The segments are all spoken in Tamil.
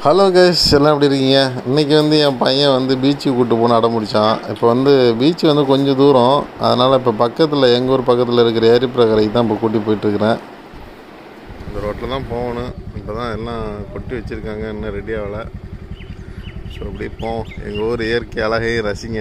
ஹலோ கைஸ் எல்லாம் எப்படி இருக்கீங்க இன்றைக்கி வந்து என் பையன் வந்து பீச்சுக்கு கூப்பிட்டு போன அடம் முடித்தான் இப்போ வந்து பீச் வந்து கொஞ்சம் தூரம் அதனால் இப்போ பக்கத்தில் எங்கள் ஊர் பக்கத்தில் இருக்கிற ஏரிப்புறக்கரைக்கு தான் இப்போ கூட்டி போயிட்டுருக்கிறேன் இந்த ரோட்டில் தான் போகணும் இப்போ தான் எல்லாம் கொட்டி வச்சுருக்காங்க இன்னும் ரெடி ஆகலை ஸோ அப்படியே போவோம் எங்கள் ஊர் இயற்கை அழகையும் ரசிங்க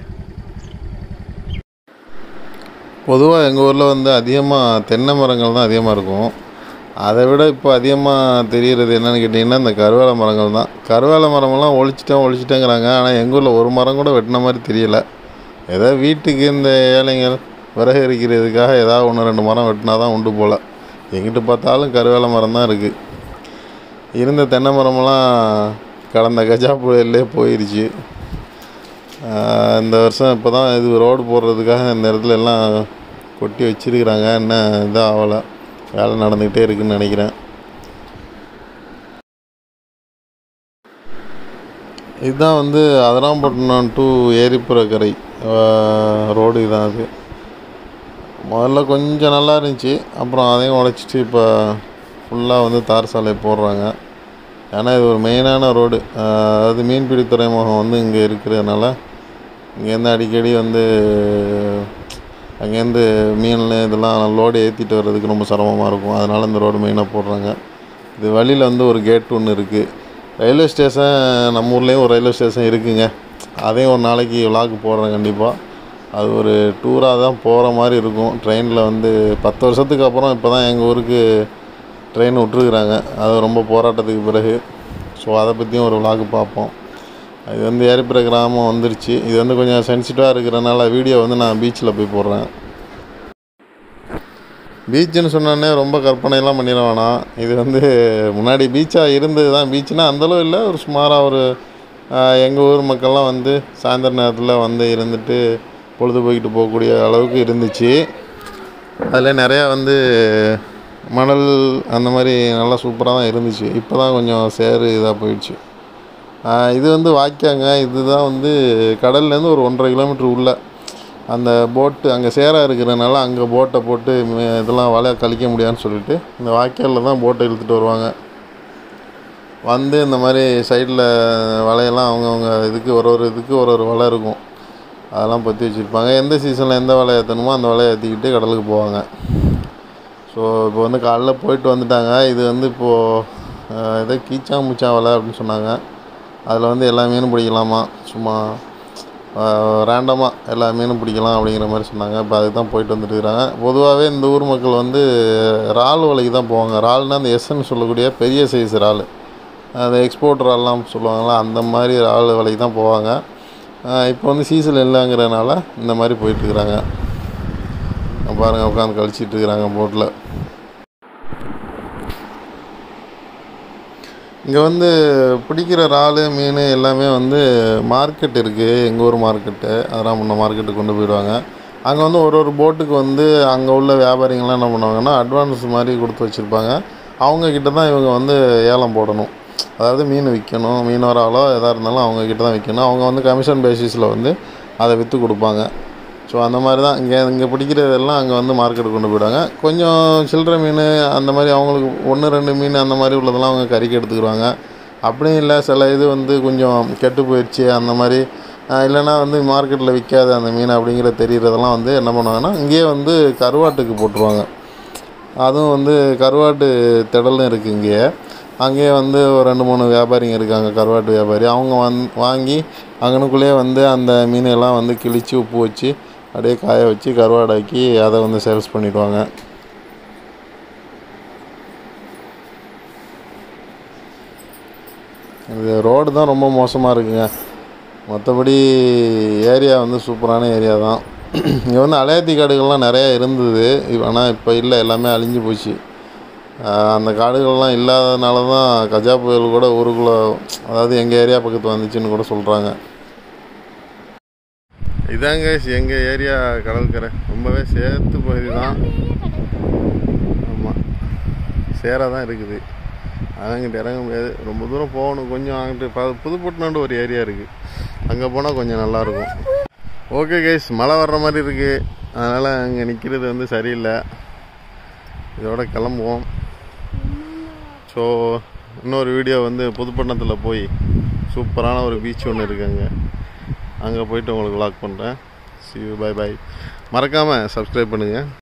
பொதுவாக எங்கள் ஊரில் வந்து அதிகமாக தென்னை மரங்கள் தான் அதிகமாக இருக்கும் அதை விட இப்போ அதிகமாக தெரிகிறது என்னென்னு கேட்டிங்கன்னா இந்த கருவேல மரங்கள் தான் கருவேல மரமெல்லாம் ஒழிச்சிட்டேன் ஒழிச்சிட்டேங்கிறாங்க ஆனால் எங்கள் ஊரில் ஒரு மரம் கூட வெட்டின மாதிரி தெரியல ஏதோ வீட்டுக்கு இந்த ஏழைங்கள் விறகு எரிக்கிறதுக்காக ஏதாவது ஒன்று ரெண்டு மரம் வெட்டினா தான் உண்டு போல் எங்கிட்டு பார்த்தாலும் கருவேல மரம் தான் இருக்குது இருந்த தென்னை மரமெல்லாம் கடந்த கஜா புயல்லே போயிடுச்சு ஆஹ் இந்த வருஷம் இப்போ தான் இது ரோடு போடுறதுக்காக இந்த இடத்துல எல்லாம் கொட்டி வச்சிருக்கிறாங்க இன்னும் இதாக ஆகலை வேலை நடந்துக்கிட்டே இருக்குன்னு நினைக்கிறேன் இதுதான் வந்து அதராம்பட்டினம் டு ஏரிப்புறக்கரை ரோடு இதான் அது முதல்ல கொஞ்சம் நல்லா இருந்துச்சு அப்புறம் அதையும் உடைச்சிட்டு இப்போ ஃபுல்லாக வந்து தார் சாலை போடுறாங்க ஏன்னா இது ஒரு மெயினான ரோடு அதாவது மீன்பிடி துறைமுகம் வந்து இங்கே இருக்கிறதுனால இங்கேருந்து அடிக்கடி வந்து அங்கேருந்து மீன் இதெல்லாம் லோடு ஏற்றிட்டு வர்றதுக்கு ரொம்ப சிரமமாக இருக்கும் அதனால் இந்த ரோடு மெயினாக போடுறாங்க இது வழியில் வந்து ஒரு கேட் ஒன்று இருக்குது ரயில்வே ஸ்டேஷன் நம்ம ஊர்லேயும் ஒரு ரயில்வே ஸ்டேஷன் இருக்குங்க அதையும் ஒரு நாளைக்கு விளாக் போடுறேன் கண்டிப்பாக அது ஒரு டூராக தான் போகிற மாதிரி இருக்கும் ட்ரெயினில் வந்து பத்து வருஷத்துக்கு அப்புறம் இப்போ தான் எங்கள் ஊருக்கு ட்ரெயின் விட்ருக்குறாங்க அது ரொம்ப போராட்டத்துக்கு பிறகு ஸோ அதை பற்றியும் ஒரு விளாக் பார்ப்போம் இது வந்து ஏரிப்புற கிராமம் வந்துருச்சு இது வந்து கொஞ்சம் சென்சிட்டிவாக இருக்கிறனால வீடியோ வந்து நான் பீச்சில் போய் போடுறேன் பீச்சுன்னு சொன்னோடனே ரொம்ப கற்பனையெல்லாம் பண்ணிட வேணாம் இது வந்து முன்னாடி பீச்சாக இருந்தது தான் பீச்சுனா அந்தளவு இல்லை ஒரு சுமாராக ஒரு எங்கள் ஊர் மக்கள்லாம் வந்து சாயந்தர நேரத்தில் வந்து இருந்துட்டு பொழுது போய்கிட்டு போகக்கூடிய அளவுக்கு இருந்துச்சு அதில் நிறையா வந்து மணல் அந்த மாதிரி நல்லா சூப்பராக தான் இருந்துச்சு இப்போ தான் கொஞ்சம் சேறு இதாக போயிடுச்சு ஆஹ் இது வந்து வாய்க்காங்க இதுதான் வந்து கடல்லேருந்து ஒரு ஒன்றரை கிலோமீட்டர் உள்ள அந்த போட்டு அங்கே சேராக இருக்கிறனால அங்கே போட்டை போட்டு மி- இதெல்லாம் வலை கழிக்க முடியாதுன்னு சொல்லிட்டு இந்த வாய்க்காலில் தான் போட்டை இழுத்துட்டு வருவாங்க வந்து இந்த மாதிரி சைடில் வலையெல்லாம் அவங்கவுங்க இதுக்கு ஒரு ஒரு இதுக்கு ஒரு ஒரு வலை இருக்கும் அதெல்லாம் பற்றி வச்சுருப்பாங்க எந்த சீசனில் எந்த வலை ஏற்றணுமோ அந்த வலையை ஏற்றிக்கிட்டு கடலுக்கு போவாங்க ஸோ இப்போ வந்து காலைல போயிட்டு வந்துட்டாங்க இது வந்து இப்போது ஏதோ கீச்சா முச்சா வலை அப்படின்னு சொன்னாங்க அதில் வந்து எல்லா மீனும் பிடிக்கலாமா சும்மா ரேண்டமாக எல்லா மீனும் பிடிக்கலாம் அப்படிங்கிற மாதிரி சொன்னாங்க இப்போ அதுக்கு தான் போயிட்டு வந்துட்டு இருக்கிறாங்க பொதுவாகவே இந்த ஊர் மக்கள் வந்து இறால் வலைக்கு தான் போவாங்க இறால்னா அந்த எஸ்ன்னு சொல்லக்கூடிய பெரிய சைஸ் இறால் அந்த எக்ஸ்போர்ட் இறால்லாம் சொல்லுவாங்கள்ல அந்த மாதிரி இறால் வலைக்கு தான் போவாங்க இப்போ வந்து சீசன் இல்லைங்கிறனால இந்த மாதிரி போயிட்டுருக்குறாங்க பாருங்கள் உட்காந்து கழிச்சிட்டு இருக்கிறாங்க போட்டில் இங்கே வந்து பிடிக்கிற இறால் மீன் எல்லாமே வந்து மார்க்கெட் இருக்குது எங்கள் ஊர் மார்க்கெட்டு அதெல்லாம் முன்ன மார்க்கெட்டுக்கு கொண்டு போயிடுவாங்க அங்கே வந்து ஒரு ஒரு போட்டுக்கு வந்து அங்கே உள்ள வியாபாரிங்கள்லாம் என்ன பண்ணுவாங்கன்னா அட்வான்ஸ் மாதிரி கொடுத்து வச்சுருப்பாங்க அவங்கக்கிட்ட தான் இவங்க வந்து ஏலம் போடணும் அதாவது மீன் விற்கணும் மீன் வராலோ எதாக இருந்தாலும் அவங்கக்கிட்ட தான் விற்கணும் அவங்க வந்து கமிஷன் பேசிஸில் வந்து அதை விற்று கொடுப்பாங்க ஸோ அந்த மாதிரி தான் இங்கே இங்கே பிடிக்கிறதெல்லாம் அங்கே வந்து மார்க்கெட்டுக்கு கொண்டு போயிடுவாங்க கொஞ்சம் சில்லறை மீன் அந்த மாதிரி அவங்களுக்கு ஒன்று ரெண்டு மீன் அந்த மாதிரி உள்ளதெல்லாம் அவங்க கறிக்கு எடுத்துக்கிடுவாங்க அப்படியும் இல்லை சில இது வந்து கொஞ்சம் கெட்டு போயிடுச்சு அந்த மாதிரி ஆஹ் இல்லைன்னா வந்து மார்க்கெட்டில் விற்காது அந்த மீன் அப்படிங்கிற தெரிகிறதெல்லாம் வந்து என்ன பண்ணுவாங்கன்னா இங்கேயே வந்து கருவாட்டுக்கு போட்டுருவாங்க அதுவும் வந்து கருவாட்டு திடலும் இருக்குது இங்கேயே அங்கேயே வந்து ஒரு ரெண்டு மூணு வியாபாரிங்க இருக்காங்க கருவாட்டு வியாபாரி அவங்க வந் வாங்கி அங்கனுக்குள்ளேயே வந்து அந்த மீனெல்லாம் வந்து கிழித்து உப்பு வச்சு அப்படியே காய வச்சு கருவாடாக்கி அதை வந்து சேல்ஸ் பண்ணிடுவாங்க இது ரோடு தான் ரொம்ப மோசமாக இருக்குங்க மற்றபடி ஏரியா வந்து சூப்பரான ஏரியா தான் இங்கே வந்து அலையாத்தி காடுகள்லாம் நிறையா இருந்தது ஆனால் இப்போ இல்லை எல்லாமே அழிஞ்சு போச்சு ஆஹ் அந்த காடுகள்லாம் இல்லாதனால தான் கஜா புயல் கூட ஊருக்குள்ளே அதாவது எங்கள் ஏரியா பக்கத்து வந்துச்சுன்னு கூட சொல்கிறாங்க இதாங்க எங்கள் ஏரியா கடற்கரை ரொம்பவே சேர்த்து பகுதி தான் ஆமாம் சேராக தான் இருக்குது அதான் இங்கிட்ட இறங்க முடியாது ரொம்ப தூரம் போகணும் கொஞ்சம் அங்கிட்டு ப- புதுப்பட்டினாண்டு ஒரு ஏரியா இருக்குது அங்கே போனால் கொஞ்சம் நல்லாயிருக்கும் ஓகே கைஸ் மழை வர்ற மாதிரி இருக்குது அதனால் அங்கே நிற்கிறது வந்து சரியில்லை இதோட கிளம்புவோம் ஸோ இன்னொரு வீடியோ வந்து புதுப்பட்டினத்தில் போய் சூப்பரான ஒரு பீச் ஒன்று இருக்குங்க அங்கே போயிட்டு உங்களுக்கு vlog பண்ணுறேன் சி பை பை மறக்காமல் சப்ஸ்கிரைப் பண்ணுங்கள்